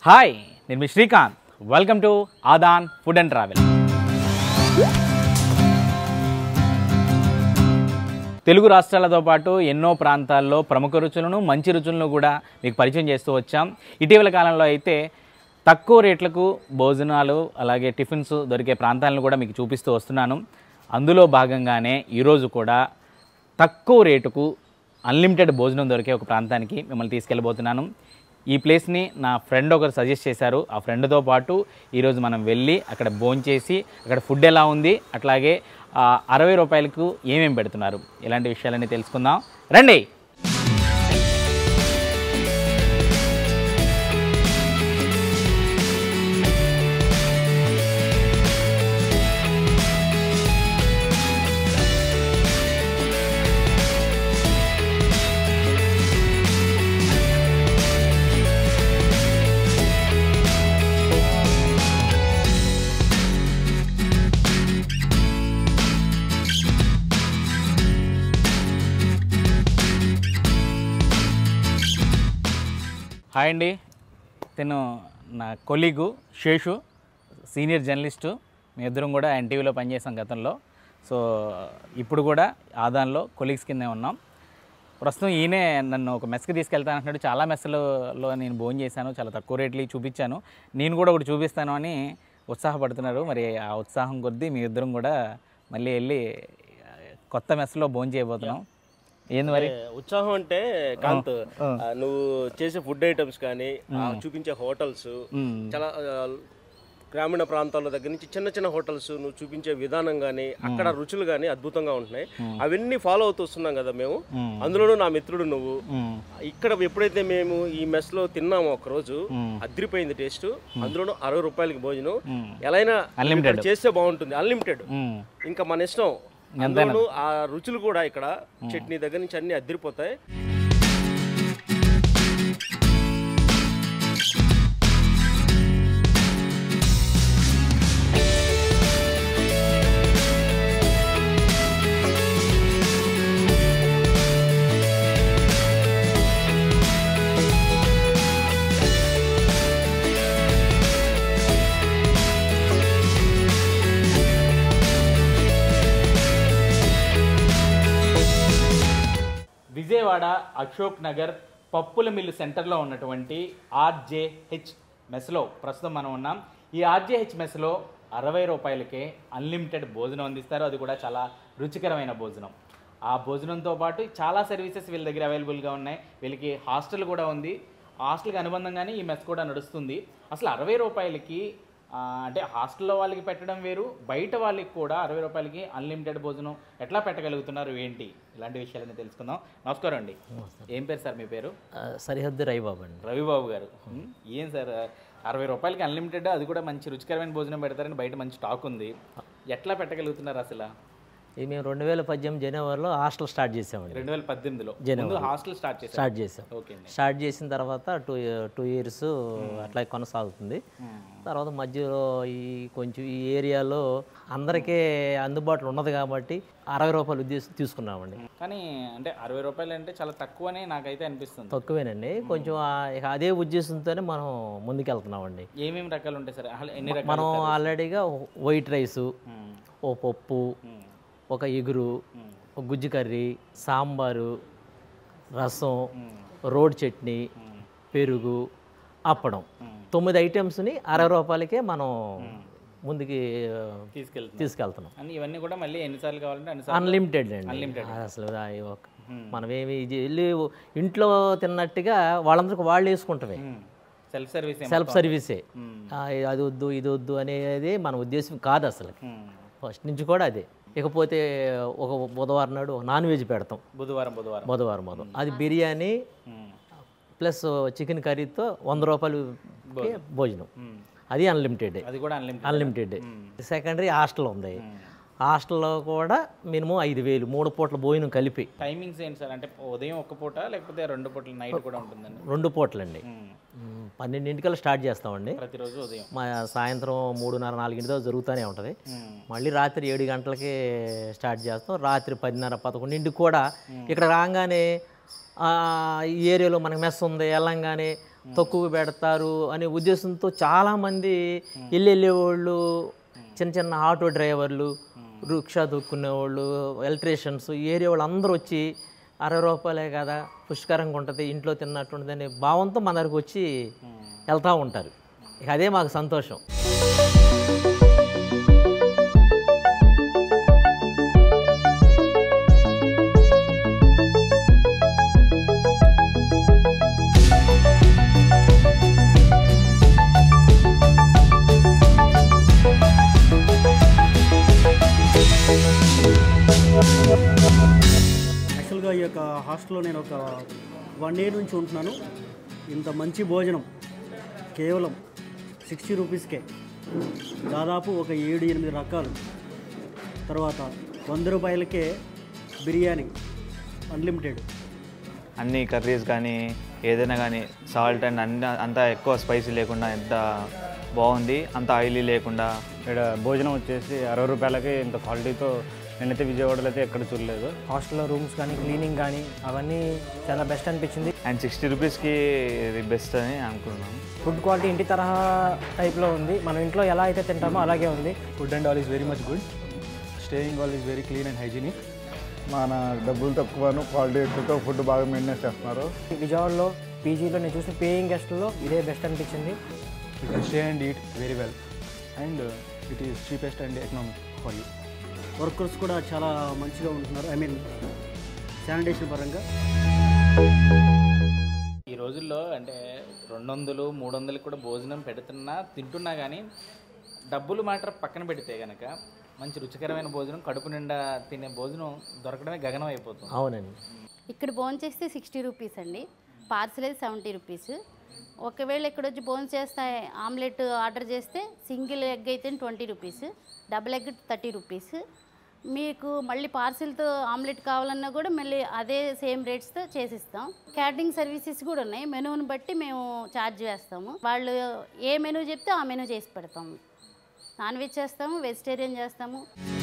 Hi నేను మీ Srikanth welcome to Adan food and travel Telugu రాష్ట్రాలతో పాటు ఎన్నో ప్రాంతాల్లో ప్రముఖ రుచులను మంచి రుచులను కూడా మీకు పరిచయం చేస్తూ వచ్చాం ఇటీవల కాలంలో అయితే తక్కువ రేట్లకు భోజనాలు అలాగే టిఫిన్స్ దొరికే ప్రాంతాలను కూడా మీకు చూపిస్తూ వస్తున్నాను అందులో భాగంగానే ఈరోజు కూడా తక్కువ రేటుకు అన్లిమిటెడ్ భోజనం దొరికే ఒక ప్రాంతానికి మిమ్మల్ని తీసుకెళ్ళబోతున్నాను ఈ ప్లేస్ని నా ఫ్రెండ్ ఒకరు సజెస్ట్ చేశారు ఆ ఫ్రెండ్తో పాటు ఈరోజు మనం వెళ్ళి అక్కడ భోంచేసి అక్కడ ఫుడ్ ఎలా ఉంది అట్లాగే ఆ, అరవై రూపాయలకు ఏమేమి పెడుతున్నారు ఇలాంటి విషయాలన్నీ తెలుసుకుందాం రండి హాయ్ అండి తను నా కొలీగు శేషు సీనియర్ జర్నలిస్టు మీ ఇద్దరం కూడా ఎన్టీవీలో పనిచేసాం గతంలో సో ఇప్పుడు కూడా ఆదాన్లో కొలీగ్స్ కిందే ఉన్నాం ప్రస్తుతం ఈయనే నన్ను ఒక మెస్కి తీసుకెళ్తానంటున్నాడు చాలా మెస్లలో నేను భోజనం చేశాను చాలా తక్కువ రేట్లు చూపించాను నేను కూడా ఒకటి చూపిస్తాను అని ఉత్సాహపడుతున్నారు మరి ఆ ఉత్సాహం కొద్దీ మీ ఇద్దరం కూడా మళ్ళీ వెళ్ళి ఆ, కొత్త మెస్లో భోజనం చేయబోతున్నాం ఏంది మరి ఏ, ఉత్సాహం అంటే కాంత్ ఆ, నువ్వు చేసే ఫుడ్ ఐటమ్స్ కానీ ఆ, చూపించే హోటల్స్ మ్మ్. చాలా ఆ, గ్రామీణ ప్రాంతాల దగ్గర నుంచి చిన్న చిన్న హోటల్స్ నువ్వు చూపించే విధానం కానీ అక్కడ రుచులు కానీ అద్భుతంగా ఉంటున్నాయి అవన్నీ ఫాలో అవుతూ వస్తున్నాం కదా మేము మ్మ్. అందులోనూ నా మిత్రుడు నువ్వు మ్మ్. ఇక్కడ ఎప్పుడైతే మేము ఈ మెస్ లో తిన్నామో ఒక రోజు అదిరిపోయింది టేస్ట్ అందులోనూ అరవై రూపాయలకి భోజనం మ్మ్. ఎలా అయినా Unlimited. ఇక్కడ చేస్తే బాగుంటుంది అన్లిమిటెడ్ మ్మ్. ఇంకా మన ఇష్టం అందులోనూ ఆ రుచులు కూడా ఇక్కడ చట్నీ దగ్గర నుంచి అన్ని అద్దరిపోతాయి విజయవాడ అశోక్ నగర్ పప్పుల మిల్లు సెంటర్లో ఉన్నటువంటి ఆర్జేహెచ్ మెస్లో ప్రస్తుతం మనం ఉన్నాం ఈ ఆర్జేహెచ్ మెస్లో అరవై రూపాయలకే అన్లిమిటెడ్ భోజనం అందిస్తారు అది కూడా చాలా రుచికరమైన భోజనం ఆ భోజనంతో పాటు చాలా సర్వీసెస్ వీళ్ళ దగ్గర అవైలబుల్గా ఉన్నాయి వీళ్ళకి హాస్టల్ కూడా ఉంది హాస్టల్కి అనుబంధంగానే ఈ మెస్ కూడా నడుస్తుంది అసలు అరవై రూపాయలకి ఆ, అంటే హాస్టల్లో వాళ్ళకి పెట్టడం వేరు బయట వాళ్ళకి కూడా అరవై రూపాయలకి అన్లిమిటెడ్ భోజనం ఎట్లా పెట్టగలుగుతున్నారు ఏంటి ఇలాంటి విషయాలన్నీ తెలుసుకుందాం నమస్కారం అండి ఏం పేరు సార్ మీ పేరు ఆ, సరిహద్దు రవిబాబు అండి రవిబాబు గారు ఉమ్, ఏం సార్ అరవై రూపాయలకి అన్లిమిటెడ్ అది కూడా మంచి రుచికరమైన భోజనం పెడతారని బయట మంచి స్టాక్ ఉంది ఎట్లా పెట్టగలుగుతున్నారు అసలు ఇది మేము రెండు వేల పద్దెనిమిది జనవరిలో హాస్టల్ స్టార్ట్ చేసామండి రెండు వేల పద్దెనిమిదిలో ముందు హాస్టల్ స్టార్ట్ చేశారు స్టార్ట్ చేసాం ఓకే అండి స్టార్ట్ చేసిన తర్వాత టూ టూ ఇయర్స్ అట్లా కొనసాగుతుంది తర్వాత మధ్యలో ఈ కొంచెం ఈ ఏరియాలో అందరికీ అందుబాటులో ఉన్నది కాబట్టి అరవై రూపాయలు ఉద్దేశం తీసుకున్నామండి కానీ అంటే అరవై రూపాయలు అంటే చాలా తక్కువనే నాకైతే అనిపిస్తుంది తక్కువేనండి కొంచెం ఆ- ఇక అదే ఉద్దేశంతోనే మనం ముందుకెళ్తున్నామండి ఏమేమి రకాలు ఉంటాయి సార్ అసలు ఎన్ని రకాలు మనం ఆల్రెడీగా వైట్ రైసు ఉమ్, ఓ పప్పు ఉమ్, ఒక ఎగురు ఉమ్, ఒక గుజ్జు కర్రీ సాంబారు రసం ఉమ్, రోడ్ చట్నీ ఉమ్, పెరుగు అప్పడం ఉమ్. తొమ్మిది ఐటమ్స్ని అరవై రూపాయలకే మనం ముందుకి ఆ, తీసుకెళ్తున్నాం తీసుకెళ్తున్నాం అని ఇవన్నీ కూడా మళ్ళీ ఎన్నిసార్లు కావాలంటే అన్నిసార్లు అన్లిమిటెడ్ అండి అసలు ఆ ఒక- Hmm. మనం ఏమి ఇది వెళ్ళి ఇంట్లో తిన్నట్టుగా వాళ్ళందరికీ వాళ్ళు వేసుకుంటామే సెల్ఫ్ సర్వీస్ సెల్ఫ్ సర్వీసే ఆ, అది వద్దు ఇది వద్దు అనేది మన ఉద్దేశం కాదు అసలు ఫస్ట్ నుంచి కూడా అదే ఇకపోతే ఒక బుధవారం నాడు నాన్ వెజ్ పెడతాం బుధవారం బుధవారం బుధవారం మొదలు అది బిర్యానీ ఉమ్, ప్లస్ చికెన్ కర్రీతో వంద రూపాయలు భోజనం ఉమ్. అది అన్లిమిటెడ్ అది కూడా అన్లిమిటెడ్ అన్లిమిటెడ్ సెకండరీ హాస్టల్ ఉంది హాస్టల్లో కూడా మినిమం ఐదు వేలు మూడు పూట్ల భోజనం కలిపి టైమింగ్స్ ఏంటి సార్ అంటే ఉదయం ఒక్క పూట లేకపోతే రెండు పూటలు నైట్ కూడా ఉంటుందండి రెండు పూటలండి ఉమ్, మ్, పన్నెండింటికల్లా స్టార్ట్ చేస్తామండి ప్రతిరోజు ఉదయం మా సాయంత్రం మూడున్నర నాలుగింటితో జరుగుతూనే ఉంటుంది ఉమ్, మళ్ళీ రాత్రి ఏడు గంటలకి స్టార్ట్ చేస్తాం రాత్రి పదిన్నర పదకొండింటికి కూడా ఇక్కడ రాగానే ఆ, ఈ ఏరియాలో మనకి మెస్ ఉంది వెళ్ళంగానే తక్కువ పెడతారు అనే ఉద్దేశంతో చాలామంది వెళ్ళి వెళ్ళేవాళ్ళు చిన్న చిన్న ఆటో డ్రైవర్లు రిక్షా తొక్కునే వాళ్ళు ఎలక్ట్రీషియన్స్ ఈ ఏరియా వాళ్ళు అందరూ వచ్చి అరవై రూపాయలే కదా పుష్కరంగా ఉంటుంది ఇంట్లో తిన్నట్టుంటుంది అనే భావంతో మన దగ్గరకు వచ్చి వెళ్తూ ఉంటారు ఇక అదే మాకు సంతోషం యాక్చువల్గా ఈ యొక్క హాస్టల్లో నేను ఒక వన్ ఇయర్ నుంచి ఉంటున్నాను ఇంత మంచి భోజనం కేవలం సిక్స్టీ రూపీస్కే దాదాపు ఒక ఏడు ఎనిమిది రకాలు తర్వాత వంద రూపాయలకే బిర్యానీ అన్లిమిటెడ్ అన్ని కర్రీస్ కానీ ఏదైనా కానీ సాల్ట్ అండ్ అన్ని అంతా ఎక్కువ స్పైసీ లేకుండా ఎంత బాగుంది అంత ఆయిలీ లేకుండా ఇక్కడ భోజనం వచ్చేసి అరవై రూపాయలకి ఇంత క్వాలిటీతో నేనైతే విజయవాడలో అయితే ఎక్కడ చూడలేదు హాస్టల్లో రూమ్స్ కానీ క్లీనింగ్ కానీ అవన్నీ చాలా బెస్ట్ అనిపించింది అండ్ సిక్స్టీ రూపీస్కి ఇది బెస్ట్ అని అనుకున్నాం ఫుడ్ క్వాలిటీ ఇంటి తరహా టైప్లో ఉంది మనం ఇంట్లో ఎలా అయితే తింటామో అలాగే ఉంది food and all is very much good staying all is very clean and hygienic మన డబ్బులు తక్కువను క్వాలిటీ ఎక్కువతో ఫుడ్ బాగా మెయింటైన్ చేస్తున్నారు విజయవాడలో పీజీలో నేను చూసిన పేయింగ్ గెస్ట్లో ఇదే బెస్ట్ అనిపించింది you can stay and eat very well and it is cheapest and economic for you workers కూడా చాలా మంచిగా ఉంటున్నారు ఐ మీన్ శానిటేషన్ పరంగా ఈ రోజుల్లో అంటే రెండు వందలు మూడు వందలు కూడా భోజనం పెడుతున్నా తింటున్నా కానీ డబ్బులు మాట పక్కన పెడితే కనుక మంచి రుచికరమైన భోజనం కడుపు నిండా తినే భోజనం దొరకడమే గగనం అయిపోతుంది అవునండి ఇక్కడ భోజనం చేస్తే సిక్స్టీ రూపీస్ అండి పార్సల్ అయితే సెవెంటీ రూపీస్ ఒకవేళ ఇక్కడ వచ్చి భోజనం చేస్తే ఆమ్లెట్ ఆర్డర్ చేస్తే సింగిల్ ఎగ్ అయితే twenty rupees double egg thirty rupees మీకు మళ్ళీ పార్సిల్తో ఆమ్లెట్ కావాలన్నా కూడా మళ్ళీ అదే సేమ్ రేట్స్తో చేసిస్తాం క్యాటరింగ్ సర్వీసెస్ కూడా ఉన్నాయి మెనూని బట్టి మేము ఛార్జ్ వేస్తాము వాళ్ళు ఏ మెనూ చెప్తే ఆ మెనూ చేసి పెడతాము నాన్ వెజ్ చేస్తాము వెజిటేరియన్ చేస్తాము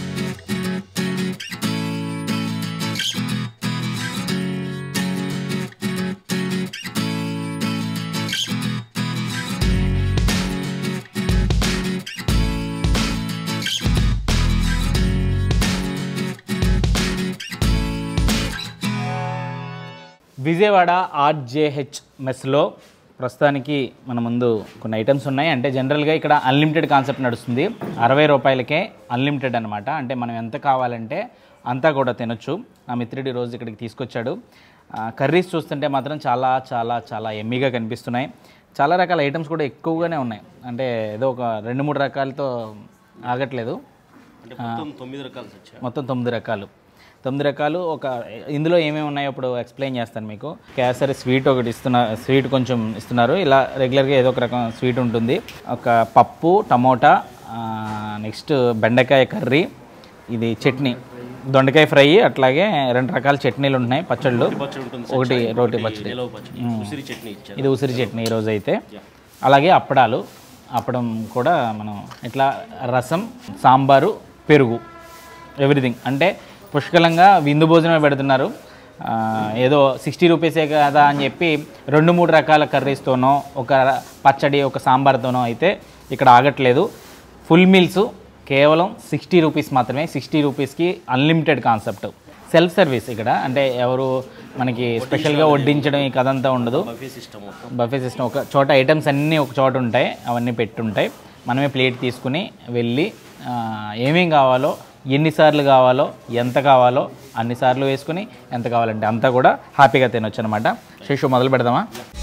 విజయవాడ ఆర్జేహెచ్ మెస్లో ప్రస్తుతానికి మన ముందు కొన్ని ఐటమ్స్ ఉన్నాయి అంటే జనరల్గా ఇక్కడ అన్లిమిటెడ్ కాన్సెప్ట్ నడుస్తుంది అరవై రూపాయలకే అన్లిమిటెడ్ అనమాట అంటే మనం ఎంత కావాలంటే అంతా కూడా తినొచ్చు నా మిత్రుడి రోజు ఇక్కడికి తీసుకొచ్చాడు ఆ, కర్రీస్ చూస్తుంటే మాత్రం చాలా చాలా చాలా ఎమ్మీగా కనిపిస్తున్నాయి చాలా రకాల ఐటమ్స్ కూడా ఎక్కువగానే ఉన్నాయి అంటే ఏదో ఒక రెండు మూడు రకాలతో ఆగట్లేదు అంటే మొత్తం తొమ్మిది రకాలు వచ్చాయి మొత్తం తొమ్మిది రకాలు తొమ్మిది రకాలు ఒక ఇందులో ఏమేమి ఉన్నాయో ఇప్పుడు ఎక్స్ప్లెయిన్ చేస్తాను మీకు కేసరి స్వీట్ ఒకటి ఇస్తున్న స్వీట్ కొంచెం ఇస్తున్నారు ఇలా రెగ్యులర్గా ఏదో ఒక రకం స్వీట్ ఉంటుంది ఒక పప్పు టమోటా నెక్స్ట్ బెండకాయ కర్రీ ఇది చట్నీ దొండకాయ ఫ్రై అట్లాగే రెండు రకాల చట్నీలు ఉన్నాయి పచ్చళ్ళు పచ్చడి ఉంటుంది ఒకటి సచ్చాయి, రోటి ఒకటి పచ్చడి నిలవ పచ్చడి ఉసిరి చట్నీ ఇచ్చారు ఇది ఉసిరి చట్నీ ఈరోజు అయితే అలాగే అప్పడాలు అప్పడం కూడా మనం ఇట్లా రసం సాంబారు పెరుగు ఎవ్రీథింగ్ అంటే పుష్కలంగా విందు భోజనం పెడుతున్నారు ఆ, ఏదో సిక్స్టీ రూపీసే కదా అని చెప్పి రెండు మూడు రకాల కర్రీస్తోనో ఒక పచ్చడి ఒక సాంబార్తోనో అయితే ఇక్కడ ఆగట్లేదు ఫుల్ మీల్స్ కేవలం సిక్స్టీ రూపీస్ మాత్రమే సిక్స్టీ రూపీస్కి అన్లిమిటెడ్ కాన్సెప్ట్ సెల్ఫ్ సర్వీస్ ఇక్కడ అంటే ఎవరు మనకి స్పెషల్గా వడ్డించడం ఈ కథ అంతా ఉండదు బఫే సిస్టమ్ మొత్తం బఫే సిస్టమ్ ఒక చోట ఐటమ్స్ అన్నీ ఒక చోట ఉంటాయి అవన్నీ పెట్టుంటాయి మనమే ప్లేట్ తీసుకుని వెళ్ళి ఆ, ఏమేం కావాలో ఎన్నిసార్లు కావాలో ఎంత కావాలో అన్నిసార్లు వేసుకుని ఎంత కావాలంటే అంతా కూడా హ్యాపీగా తినొచ్చు అనమాట శిశు మొదలు పెడదామా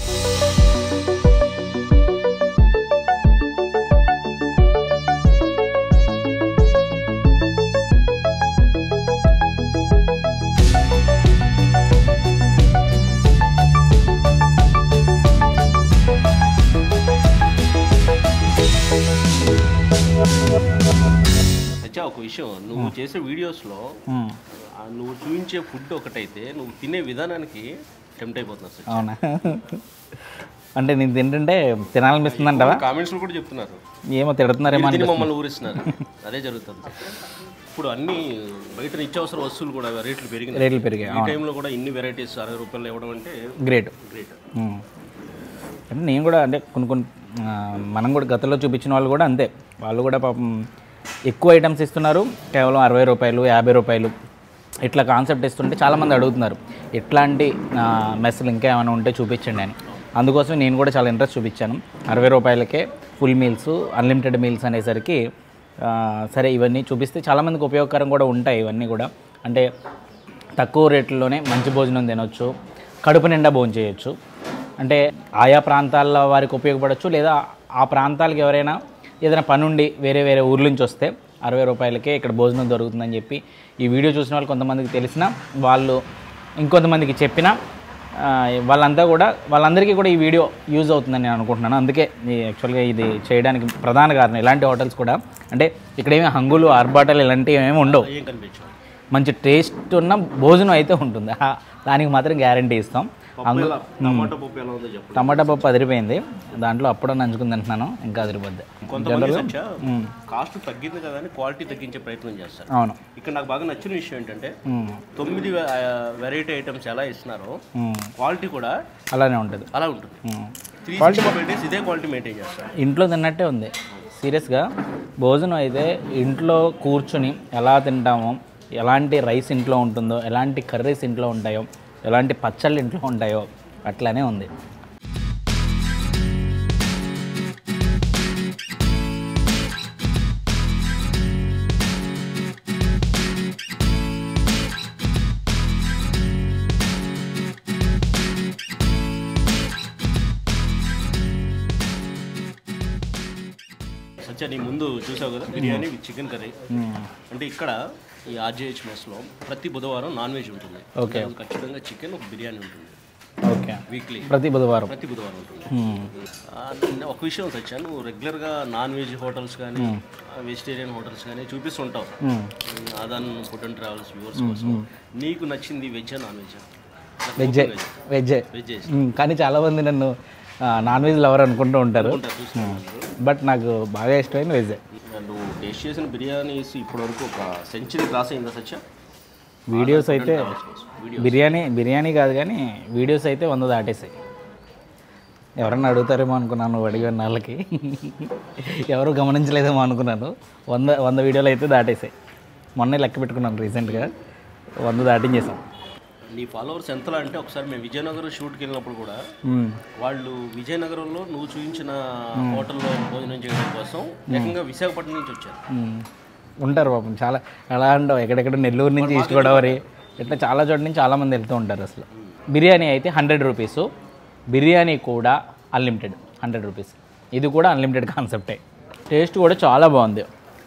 సత్య ఒక విషయం నువ్వు చేసే వీడియోస్లో ఆ నువ్వు చూపించే ఫుడ్ ఒకటైతే నువ్వు తినే విధానానికి టెంప్ట్ అయిపోతున్నావు సత్య అవునా అంటే నేను తింటుంటే తినాలనిపిస్తుంది అంటావా కామెంట్స్ కూడా చెప్తున్నారు ఏమో తిడుతున్నారేమో మీరు తిని అనిపిస్తుంది మమ్మల్ని ఊరిస్తున్నారు అదే జరుగుతుంది ఇప్పుడు అన్ని బయట నిత్యావసర వస్తువులు కూడా రేట్లు పెరిగినాయి రేట్లు పెరిగాయి ఈ టైంలో కూడా ఇన్ని వెరైటీస్ అరవై రూపాయలు ఇవ్వడం అంటే గ్రేట్ గ్రేట్ అంటే నేను కూడా అంటే కొన్ని కొన్ని ఆ, మనం కూడా గతంలో చూపించిన వాళ్ళు కూడా అంతే వాళ్ళు కూడా పాపం ఎక్కువ ఐటమ్స్ ఇస్తున్నారు కేవలం అరవై రూపాయలు యాభై రూపాయలు ఇట్లా కాన్సెప్ట్ ఇస్తుంటే చాలామంది అడుగుతున్నారు ఎట్లాంటి ఆ, మెస్సులు ఇంకా ఏమైనా ఉంటే చూపించండి అని అందుకోసం నేను కూడా చాలా ఇంట్రెస్ట్ చూపించాను అరవై రూపాయలకే ఫుల్ మీల్స్ అన్లిమిటెడ్ మీల్స్ అనేసరికి ఆ, సరే ఇవన్నీ చూపిస్తే చాలామందికి ఉపయోగకరం కూడా ఉంటాయి ఇవన్నీ కూడా అంటే తక్కువ రేట్లలోనే మంచి భోజనం తినొచ్చు కడుపు నిండా భోజనం చేయొచ్చు అంటే ఆయా ప్రాంతాల వారికి ఉపయోగపడవచ్చు లేదా ఆ ప్రాంతాలకు ఎవరైనా ఏదైనా పని ఉండి వేరే వేరే ఊర్ల నుంచి వస్తే అరవై రూపాయలకే ఇక్కడ భోజనం దొరుకుతుందని చెప్పి ఈ వీడియో చూసిన వాళ్ళు కొంతమందికి తెలిసిన వాళ్ళు ఇంకొంతమందికి చెప్పినా ఆ, వాళ్ళంతా కూడా వాళ్ళందరికీ కూడా ఈ వీడియో యూజ్ అవుతుందని నేను అనుకుంటున్నాను అందుకే ఈ యాక్చువల్గా ఇది చేయడానికి ప్రధాన కారణం ఇలాంటి హోటల్స్ కూడా అంటే ఇక్కడ ఏమి హంగులు ఆర్బాటాలు ఇలాంటివి ఏమి ఉండవు ఏం కనిపించవు మంచి టేస్ట్ ఉన్న భోజనం అయితే ఉంటుంది ఆ, దానికి మాత్రం గ్యారంటీ ఇస్తాం అందు టమాటా పప్పు ఎలా ఉందో చెప్పండి టమాటా పప్పు అదిరిపోయింది దాంట్లో అప్పుడు నంచుకుని తింటున్నాను ఇంకా అదిరిపోద్ది కొంతమంది జనరల్గా సత్య మ్మ్. కాస్ట్ తగ్గింది కదా అని క్వాలిటీ తగ్గించే ప్రయత్నం చేస్తారు అవును ఇక్కడ నాకు బాగా నచ్చిన విషయం ఏంటంటే మ్మ్. తొమ్మిది వెరైటీ ఐటమ్స్ ఎలా ఇస్తున్నారో మ్మ్. క్వాలిటీ కూడా అలానే ఉంటుంది అలా ఉంటుంది మ్మ్. త్రీ సిక్స్టీ డేస్ ఇదే క్వాలిటీ మెయింటైన్ చేస్తారు ఇంట్లో తిన్నట్టే ఉంది సీరియస్గా భోజనం అయితే ఇంట్లో కూర్చుని ఎలా తింటామో ఎలాంటి రైస్ ఇంట్లో ఉంటుందో ఎలాంటి కర్రీస్ ఇంట్లో ఉంటాయో ఎలాంటి పచ్చళ్ళు ఇంట్లో ఉంటాయో అట్లానే ఉంది సత్య నీ ముందు చూసావు కదా బిర్యానీ విత్ చికెన్ కర్రీ అంటే ఇక్కడ ఈ ఆర్జేహెచ్ మెస్లో ప్రతి బుధవారం నాన్ వెజ్ ఉంటుంది ఓకే. ఈరోజు ఖచ్చితంగా చికెన్ ఒక బిర్యానీ ఉంటుంది ఓకే వీక్లీ ప్రతి బుధవారం ప్రతి బుధవారం ఉంటుంది మ్మ్. ఆ, నిన్న ఒక విషయం సత్య నువ్వు రెగ్యులర్గా నాన్ వెజ్ హోటల్స్ కానీ వెజిటేరియన్ హోటల్స్ కానీ చూపిస్తుంటావు మ్మ్. Adan food and travels viewers కోసం నీకు నచ్చింది వెజ్ నాన్ వెజ్ వెజ్జే వెజ్జే వెజ్ మ్మ్. కానీ చాలామంది నన్ను ఆ, నాన్ వెజ్ లవర్ అనుకుంటూ ఉంటారు చూస్తున్నాను బట్ నాకు బాగా ఇష్టమైన వెజ్జే నువ్వు టేస్ట్ చేసిన బిర్యానీస్ ఇప్పటివరకు ఒక సెంచరీ క్రాస్ అయిందా సత్య వీడియోస్ అయితే వీడియో బిర్యానీ బిర్యానీ కాదు కానీ వీడియోస్ అయితే వంద దాటేసాయి ఎవరన్నా అడుగుతారేమో అనుకున్నాను నువ్వు అడిగిన వాళ్ళకి ఎవరు గమనించలేదేమో అనుకున్నాను వంద వంద వీడియోలు అయితే దాటేసాయి మొన్నే లెక్క పెట్టుకున్నాను రీసెంట్గా వంద దాటించేసాం నీ ఫాలోవర్స్ ఎంతలా అంటే ఒకసారి మేము విజయనగరం షూట్కి వెళ్ళినప్పుడు కూడా మ్మ్. వాళ్ళు విజయనగరంలో నువ్వు చూపించిన హోటల్లో భోజనం చేయడం కోసం ఏకంగా విశాఖపట్నం నుంచి వచ్చారు మ్మ్. ఉంటారు పాపం చాలా ఎలా అంటావు ఎక్కడెక్కడ నెల్లూరు నుంచి ఈస్ట్ గోదావరి ఇట్లా చాలా చోట్ల నుంచి చాలామంది వెళ్తూ ఉంటారు అసలు బిర్యానీ అయితే హండ్రెడ్ రూపీస్ బిర్యానీ కూడా అన్లిమిటెడ్ హండ్రెడ్ రూపీస్ ఇది కూడా అన్లిమిటెడ్ కాన్సెప్టే టేస్ట్ కూడా చాలా బాగుంది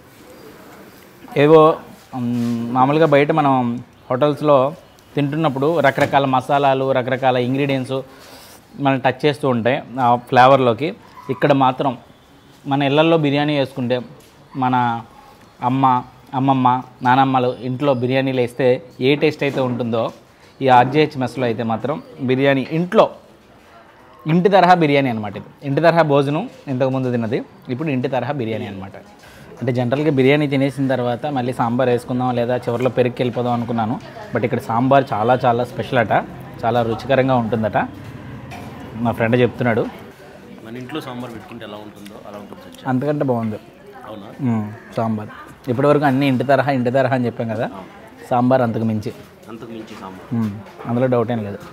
ఏవో మ్, మామూలుగా బయట మనం హోటల్స్లో తింటున్నప్పుడు రకరకాల మసాలాలు రకరకాల ఇంగ్రీడియంట్స్ మనం టచ్ చేస్తూ ఉంటాయి ఆ ఫ్లేవర్లోకి ఇక్కడ మాత్రం మన ఇళ్ళల్లో బిర్యానీ వేసుకుంటే మన అమ్మ అమ్మమ్మ నానమ్మలు ఇంట్లో బిర్యానీలు వేస్తే ఏ టేస్ట్ అయితే ఉంటుందో ఈ ఆర్జేహెచ్ మెస్లో అయితే మాత్రం బిర్యానీ ఇంట్లో ఇంటి తరహా బిర్యానీ అనమాట ఇది ఇంటి తరహా భోజనం ఇంతకుముందు తిన్నది ఇప్పుడు ఇంటి తరహా బిర్యానీ అనమాట అంటే జనరల్గా బిర్యానీ తినేసిన తర్వాత మళ్ళీ సాంబార్ వేసుకుందాం లేదా చివరిలో పెరుగు వెళ్ళిపోదాం అనుకున్నాను బట్ ఇక్కడ సాంబార్ చాలా చాలా స్పెషల్ అట చాలా రుచికరంగా ఉంటుందట మా ఫ్రెండ్ చెప్తున్నాడు మన ఇంట్లో సాంబార్ పెట్టుకుంటే ఎలా ఉంటుందో అలా ఉంటుంది సత్య అంతకంటే బాగుంది అవునా మ్మ్, సాంబార్ ఇప్పటివరకు అన్నీ ఇంటి తరహా ఇంటి తరహా అని చెప్పాం కదా సాంబార్ అంతకు మించి అంతకు మించి సాంబార్ మ్మ్, అందులో డౌట్ ఏం లేదు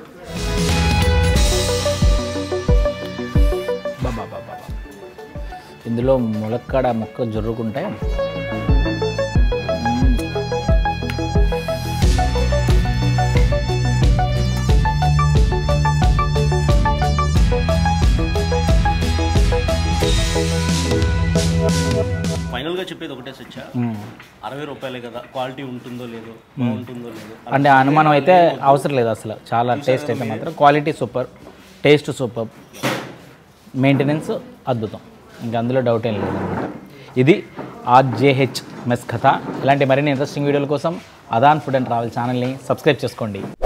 బాబా బాబా బాబా. ఇందులో ములక్కాడ ముక్క జొర్రుకుంటే మ్మ్. ఫైనల్గా చెప్పేది ఒకటే సత్య మ్మ్. అరవై రూపాయలే కదా క్వాలిటీ ఉంటుందో లేదో బాగుంటుందో లేదో అంటే ఆ అనుమానం అయితే అవసరం లేదు అసలు చాలా టేస్ట్ అయితే మాత్రం quality super taste super maintenance అద్భుతం ఇంకా అందులో డౌట్ ఏం లేదనమాట ఇది ఆర్జేహెచ్ మెస్ కథ ఇలాంటి మరిన్ని ఇంట్రెస్టింగ్ వీడియోల కోసం అదాన్ ఫుడ్ అండ్ ట్రావెల్ ఛానల్ని సబ్స్క్రైబ్ చేసుకోండి